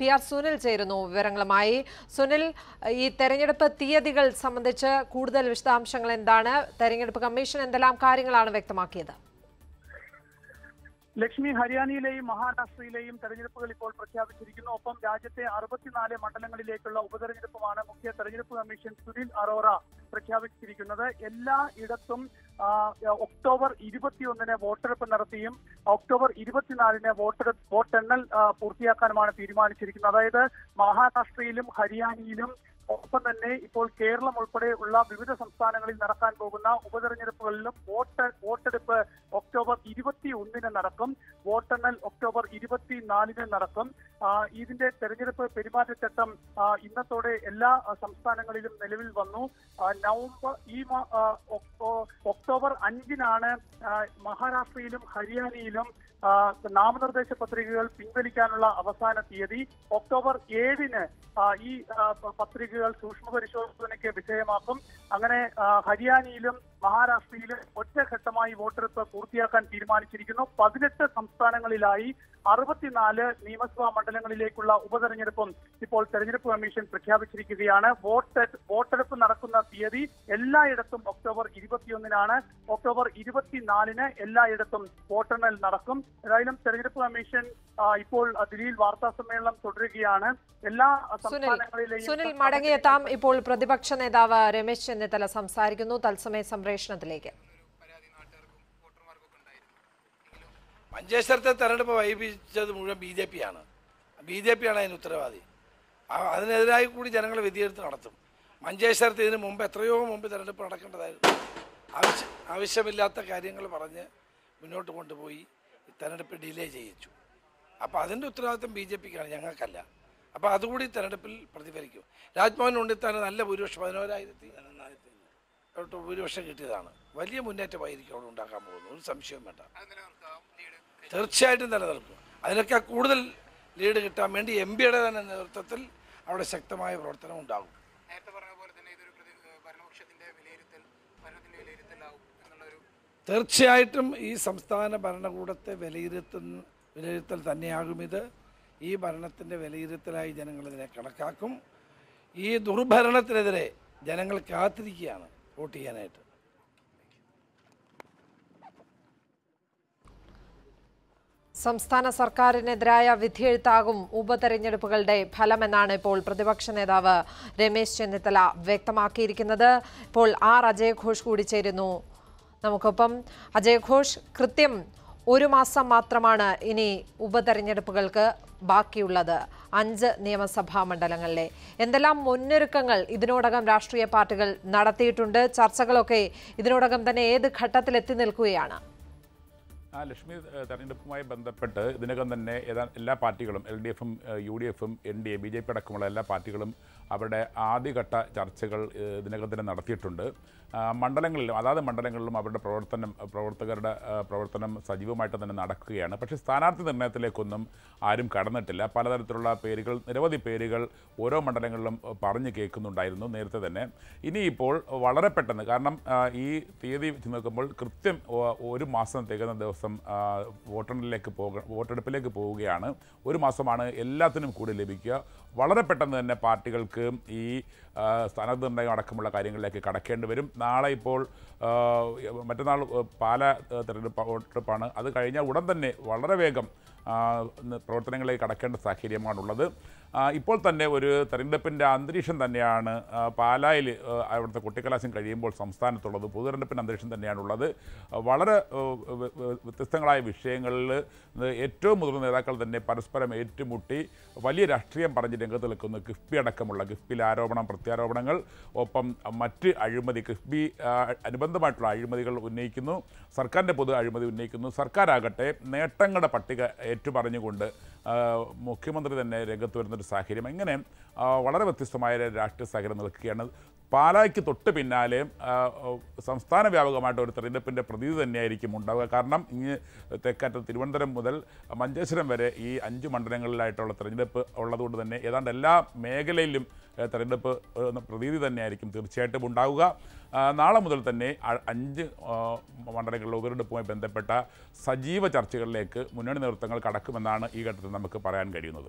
P R Sunil ചേരുന്നു വിവരങ്ങളുമായി സുനിൽ ഈ തെരഞ്ഞെടുപ്പ് തീയതികൾ സംബന്ധിച്ച് കൂടുതൽ വിശദാംശങ്ങൾ എന്താണ് തെരഞ്ഞെടുപ്പ് കമ്മീഷൻ എന്തെല്ലാം കാര്യങ്ങളാണ് വ്യക്തമാക്കിയത് ലക്ഷ്മി ഹരിയാനയിലെയും മഹാരാഷ്ട്രയിലെയും തെരഞ്ഞെടുപ്പുകൾ ഇപ്പോൾ പ്രഖ്യാപിച്ചിരിക്കുന്നു ഒപ്പം രാജ്യത്തെ അറുപത്തിനാല് മണ്ഡലങ്ങളിലേക്കുള്ള ഉപതെരഞ്ഞെടുപ്പുമാണ് മുഖ്യ തെരഞ്ഞെടുപ്പ് കമ്മീഷൻ സുനിൽ അറോറ പ്രഖ്യാപിച്ചിരിക്കുന്നത് എല്ലാ ഇടത്തും ആ, ഒക്ടോബർ ഇരുപത്തിയൊന്നിന് വോട്ടെടുപ്പ് നടത്തിയും ഒക്ടോബർ ഇരുപത്തിനാലിന് വോട്ടെടുപ്പ് വോട്ടെണ്ണൽ ആ, പൂർത്തിയാക്കാനുമാണ് തീരുമാനിച്ചിരിക്കുന്നത് അതായത് മഹാരാഷ്ട്രയിലും ഹരിയാനയിലും ഒപ്പം തന്നെ ഇപ്പോൾ കേരളം ഉൾപ്പെടെ ഉള്ള വിവിധ സംസ്ഥാനങ്ങളിൽ നടക്കാൻ പോകുന്ന ഉപതെരഞ്ഞെടുപ്പുകളിലും വോട്ട് വോട്ടെടുപ്പ് ഒക്ടോബർ ഇരുപത്തി ഒന്നിന് നടക്കും വോട്ടെണ്ണൽ ഒക്ടോബർ ഇരുപത്തിനാലിന് നടക്കും ആ, ഇതിന്റെ തെരഞ്ഞെടുപ്പ് പെരുമാറ്റച്ചട്ടം ആ, ഇന്നത്തോടെ എല്ലാ ആ, സംസ്ഥാനങ്ങളിലും നിലവിൽ വന്നു ആ, നവംബർ ഈ മാ- ആ, ഒക്ടോ- ഒക്ടോബർ അഞ്ചിനാണ് ആ, മഹാരാഷ്ട്രയിലും ഹരിയാനയിലും ആ, നാമനിർദ്ദേശ പത്രികകൾ പിൻവലിക്കാനുള്ള അവസാന തീയതി ഒക്ടോബർ ഏഴിന് ആ, ഈ ആ, പ- പത്രികകൾ സൂക്ഷ്മ പരിശോധനയ്ക്ക് വിധേയമാക്കും അങ്ങനെ ആ, ഹരിയാനയിലും മഹാരാഷ്ട്രയിലും ഒറ്റഘട്ടമായി വോട്ടെടുപ്പ് പൂർത്തിയാക്കാൻ തീരുമാനിച്ചിരിക്കുന്നു പതിനെട്ട് സംസ്ഥാനങ്ങളിലായി അറുപത്തിനാല് നിയമസഭാ മണ്ഡലങ്ങളിലേക്കുള്ള ഉപതെരഞ്ഞെടുപ്പും ഇപ്പോൾ തെരഞ്ഞെടുപ്പ് കമ്മീഷൻ പ്രഖ്യാപിച്ചിരിക്കുകയാണ് വോട്ട് വോട്ടെടുപ്പ് നടക്കുന്ന തീയതി എല്ലായിടത്തും ഒക്ടോബർ ഇരുപത്തിയൊന്നിനാണ് ഒക്ടോബർ ഇരുപത്തിനാലിന് എല്ലായിടത്തും വോട്ടെണ്ണൽ നടക്കും ഏതായാലും തെരഞ്ഞെടുപ്പ് കമ്മീഷൻ ആ, ഇപ്പോൾ ആ, ദില്ലിയിൽ വാർത്താ സമ്മേളനം തുടരുകയാണ് എല്ലാ ആ, സുനിൽ സംസ്ഥാനങ്ങളിലെയും സുനിൽ മടങ്ങിയെത്താം ഇപ്പോൾ പ്രതിപക്ഷ നേതാവ് രമേശ് ചെന്നിത്തല സംസാരിക്കുന്നു തത്സമയ സംപ്രേഷണത്തിലേക്ക് മഞ്ചേശ്വരത്തെ തെരഞ്ഞെടുപ്പ് വൈകിപ്പിച്ചത് മുഴുവൻ ബി ജെ പി ആണ് ബി ജെ പി ആണ് അതിന് ഉത്തരവാദി ആ- അതിനെതിരായി കൂടി ജനങ്ങൾ വിധിയെടുത്ത് നടത്തും മഞ്ചേശ്വരത്ത് ഇതിന് മുമ്പ് എത്രയോ മുമ്പ് തെരഞ്ഞെടുപ്പ് നടക്കേണ്ടതായിരുന്നു ആവശ്യം ആവശ്യമില്ലാത്ത കാര്യങ്ങൾ പറഞ്ഞ് മുന്നോട്ട് കൊണ്ടുപോയി ഈ തെരഞ്ഞെടുപ്പ് ഡിലേ ചെയ്യിച്ചു അപ്പോൾ അതിൻ്റെ ഉത്തരവാദിത്വം ബി ജെ പിക്കാണ് ഞങ്ങൾക്കല്ല അപ്പോൾ അതുകൂടി തെരഞ്ഞെടുപ്പിൽ പ്രതിഫലിക്കും രാജ്ഭവൻ ഉണ്ണിത്താൻ നല്ല ഭൂരിപക്ഷം പതിനോരായിരത്തി തൊട്ട് ഭൂരിപക്ഷം കിട്ടിയതാണ് വലിയ മുന്നേറ്റമായിരിക്കും അവിടെ ഉണ്ടാക്കാൻ പോകുന്നത് ഒരു സംശയവും വേണ്ട തീർച്ചയായിട്ടും നിലനിൽക്കും അതിനൊക്കെ കൂടുതൽ ലീഡ് കിട്ടാൻ വേണ്ടി എം പിയുടെ തന്നെ നേതൃത്വത്തിൽ അവിടെ ശക്തമായ പ്രവർത്തനം ഉണ്ടാകും നേരത്തെ പറഞ്ഞ പോലെ തന്നെ ഇതൊരു പ്രതി ഭരണപക്ഷത്തിന്റെ വിലയിരുത്തൽ ഭരണത്തിന്റെ വിലയിരുത്തലാവും എന്നുള്ളൊരു തീർച്ചയായിട്ടും ഈ സംസ്ഥാന ഭരണകൂടത്തെ വിലയിരുത്തുന്ന വിലയിരുത്തൽ തന്നെയാകും ഇത് ഈ ഭരണത്തിൻ്റെ വിലയിരുത്തലായി ജനങ്ങൾ ഇതിനെ കണക്കാക്കും ഈ ദുർഭരണത്തിനെതിരെ ജനങ്ങൾ കാത്തിരിക്കുകയാണ് വോട്ട് ചെയ്യാനായിട്ട് സംസ്ഥാന സർക്കാരിനെതിരായ വിധിയെഴുത്താകും ഉപതെരഞ്ഞെടുപ്പുകളുടെ ഫലമെന്നാണ് ഇപ്പോൾ പ്രതിപക്ഷ നേതാവ് രമേശ് ചെന്നിത്തല വ്യക്തമാക്കിയിരിക്കുന്നത് ഇപ്പോൾ ആർ അജയ് ഘോഷ് കൂടി ചേരുന്നു നമുക്കൊപ്പം അജയ് ഘോഷ് കൃത്യം ഒരു മാസം മാത്രമാണ് ഇനി ഉപതെരഞ്ഞെടുപ്പുകൾക്ക് ബാക്കിയുള്ളത് അഞ്ച് നിയമസഭാ മണ്ഡലങ്ങളിലെ എന്തെല്ലാം മുന്നൊരുക്കങ്ങൾ ഇതിനോടകം രാഷ്ട്രീയ പാർട്ടികൾ നടത്തിയിട്ടുണ്ട് ചർച്ചകളൊക്കെ ഇതിനോടകം തന്നെ ഏത് ഘട്ടത്തിൽ എത്തി നിൽക്കുകയാണ് ആ ലക്ഷ്മി ഏഹ്, തെരഞ്ഞെടുപ്പുമായി ബന്ധപ്പെട്ട് ഇതിനകം തന്നെ ഏതാ എല്ലാ പാർട്ടികളും എൽ ഡി എഫും യു ഡി എഫും N D A B J P അടക്കമുള്ള എല്ലാ പാർട്ടികളും അവരുടെ ആദ്യഘട്ട ചർച്ചകൾ ഏഹ്, ഇതിനകം തന്നെ നടത്തിയിട്ടുണ്ട് ആ, മണ്ഡലങ്ങളിലും അതാത് മണ്ഡലങ്ങളിലും അവരുടെ പ്രവർത്തനം പ്രവർത്തകരുടെ ആ, പ്രവർത്തനം സജീവമായിട്ട് തന്നെ നടക്കുകയാണ് പക്ഷേ സ്ഥാനാർത്ഥി നിർണയത്തിലേക്കൊന്നും ആരും കടന്നിട്ടില്ല പലതരത്തിലുള്ള പേരുകൾ നിരവധി പേരുകൾ ഓരോ മണ്ഡലങ്ങളിലും ഏഹ്, പറഞ്ഞു കേൾക്കുന്നുണ്ടായിരുന്നു നേരത്തെ തന്നെ ഇനിയിപ്പോൾ വളരെ പെട്ടെന്ന് കാരണം ആ, ഈ തീയതി വെച്ച് നോക്കുമ്പോൾ കൃത്യം ഒ- ഒരു മാസം തികയുന്ന ദിവസം ആ, വോട്ടെണ്ണലിലേക്ക് പോക വോട്ടെടുപ്പിലേക്ക് പോവുകയാണ് ഒരു മാസമാണ് എല്ലാത്തിനും കൂടി ലഭിക്കുക വളരെ പെട്ടെന്ന് തന്നെ പാർട്ടികൾക്ക് ഈ ആ, സ്ഥാനാർത്ഥി നിർണ്ണയം അടക്കമുള്ള കാര്യങ്ങളിലേക്ക് കടക്കേണ്ടി വരും നാളെ ഇപ്പോൾ ആ, മറ്റന്നാൾ പാല തെരഞ്ഞെടുപ്പ് വോട്ടെടുപ്പാണ് അത് കഴിഞ്ഞാൽ ഉടൻ തന്നെ വളരെ വേഗം ആ, ന്ന് പ്രവർത്തനങ്ങളിലേക്ക് കടക്കേണ്ട സാഹചര്യമാണുള്ളത് ആ, ഇപ്പോൾ തന്നെ ഒരു തെരഞ്ഞെടുപ്പിൻ്റെ അന്തരീക്ഷം തന്നെയാണ് ആ, പാലായിൽ ആ, അവിടുത്തെ കുട്ടിക്കലാശം കഴിയുമ്പോൾ സംസ്ഥാനത്തുള്ളത് പൊതുതെരഞ്ഞെടുപ്പിൻ്റെ അന്തരീക്ഷം തന്നെയാണുള്ളത് ആ, വളരെ ആ, വ്യ- വ്യ- വ്യത്യസ്തങ്ങളായ വിഷയങ്ങളിൽ ഏറ്റവും മുതിർന്ന നേതാക്കൾ തന്നെ പരസ്പരം ഏറ്റുമുട്ടി വലിയ രാഷ്ട്രീയം പറഞ്ഞ് രംഗത്ത് നിൽക്കുന്നു കിഫ്ബി അടക്കമുള്ള കിഫ്ബിൽ ആരോപണം പ്രത്യാരോപണങ്ങൾ ഒപ്പം മറ്റ് അഴിമതി കിഫ്ബി ആ, അനുബന്ധമായിട്ടുള്ള അഴിമതികൾ ഉന്നയിക്കുന്നു സർക്കാരിൻ്റെ പൊതു അഴിമതി ഉന്നയിക്കുന്നു സർക്കാരാകട്ടെ നേട്ടങ്ങളുടെ പട്ടിക ഏറ്റുപറഞ്ഞുകൊണ്ട് ആ, മുഖ്യമന്ത്രി തന്നെ രംഗത്ത് വരുന്നൊരു സാഹചര്യം ഇങ്ങനെ ആ, വളരെ വ്യത്യസ്തമായ ഒരു രാഷ്ട്രീയ സാഹചര്യം നിൽക്കുകയാണ് പാലായ്ക്ക് തൊട്ട് പിന്നാലെ ആ, സംസ്ഥാന വ്യാപകമായിട്ട് ഒരു തെരഞ്ഞെടുപ്പിൻ്റെ പ്രതീതി തന്നെയായിരിക്കും ഉണ്ടാവുക കാരണം ഇങ്ങ് തെക്കറ്റം തിരുവനന്തപുരം മുതൽ മഞ്ചേശ്വരം വരെ ഈ അഞ്ച് മണ്ഡലങ്ങളിലായിട്ടുള്ള തെരഞ്ഞെടുപ്പ് ഉള്ളതുകൊണ്ട് തന്നെ ഏതാണ്ട് എല്ലാ മേഖലയിലും ഏഹ്, തെരഞ്ഞെടുപ്പ് ഏഹ്, പ്രതീതി തന്നെയായിരിക്കും തീർച്ചയായിട്ടും ഉണ്ടാവുക ആ, നാളെ മുതൽ തന്നെ അ- അഞ്ച് ആ, മണ്ഡലങ്ങളിലെ ഉപതെരഞ്ഞെടുപ്പുമായി ബന്ധപ്പെട്ട സജീവ ചർച്ചകളിലേക്ക് മുന്നണി നേതൃത്വങ്ങൾ കടക്കുമെന്നാണ് ഈ ഘട്ടത്തിൽ നമുക്ക് പറയാൻ കഴിയുന്നത്